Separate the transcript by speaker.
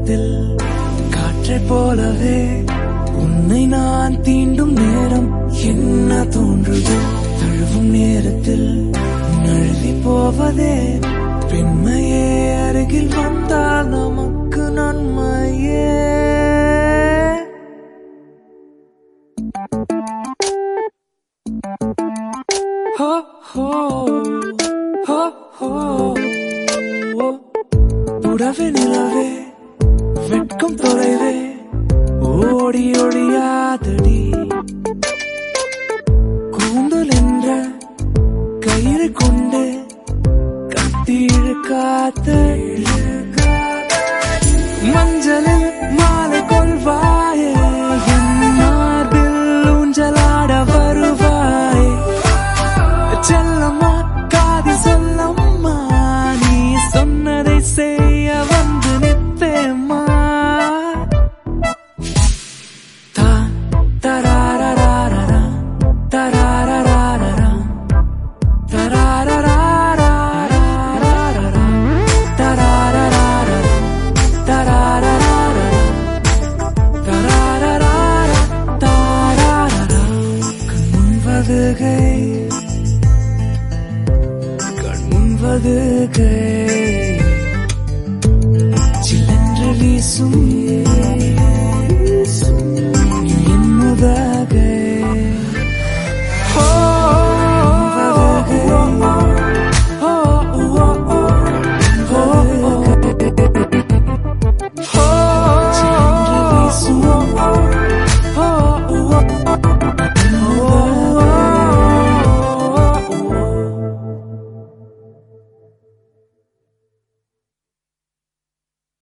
Speaker 1: நேரத்தில் காற்றைப் போலவே உன்னை நான் தீண்டும் நேரம் என்ன தோன்றுது தழுவும் நேரத்தில் நழுவி போவதே பெண்மையே அருகில் வந்தால் நமக்கு நன்மையே ஹோ ஹோ ஹோ ஹோ புடவை நிலவே வெட்கம் தொலைவே ஓடி ஒழியாதடி